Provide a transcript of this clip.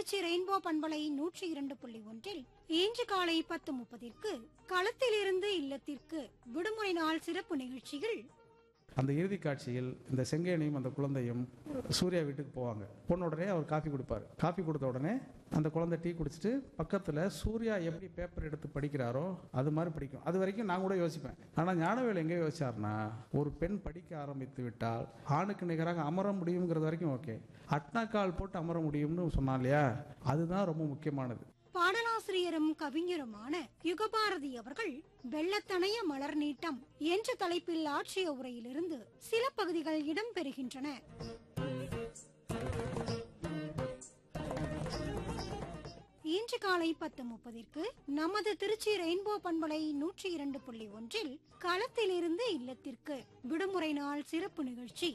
Trichy rainbow பண்பலை நூற்றி இரண்டு புள்ளி ஒன்றில் இன்று காலை பத்து முப்பதிற்கு களத்திலிருந்து இல்லத்திற்கு விடுமுறை நாள் சிறப்பு நிகழ்ச்சியில் அந்த இறுதி காட்சியில் இந்த செங்கேனியும் அந்த குழந்தையும் சூர்யா வீட்டுக்கு போவாங்க போன உடனே அவர் காஃபி கொடுப்பாரு காஃபி கொடுத்த உடனே அந்த குழந்தை டீ குடிச்சிட்டு பக்கத்தில் சூர்யா எப்படி பேப்பர் எடுத்து படிக்கிறாரோ அது மாதிரி படிக்கும் அது வரைக்கும் நான் கூட யோசிப்பேன் ஆனால் ஞானவேல் எங்கே யோசிச்சார்னா ஒரு பெண் படிக்க ஆரம்பித்து விட்டால் ஆணுக்கு நிகராக அமர முடியுங்கிறது வரைக்கும் ஓகே அட்னாக்கால் போட்டு அமர முடியும்னு சொன்னான் இல்லையா அதுதான் ரொம்ப முக்கியமானது பாடலாசிரியரும் கவிஞருமான யுகபாரதி அவர்கள் வெள்ளத்தனைய மலர் நீட்டம் என்ற தலைப்பில் ஆற்றிய உரையிலிருந்து சில பகுதிகள் இடம்பெறுகின்றன இன்று காலை பத்து முப்பதிற்கு நமது திருச்சி ரெயின்போ பண்பலை நூற்றி இரண்டு புள்ளி ஒன்றில் களத்திலிருந்து இல்லத்திற்கு விடுமுறை நாள் சிறப்பு நிகழ்ச்சி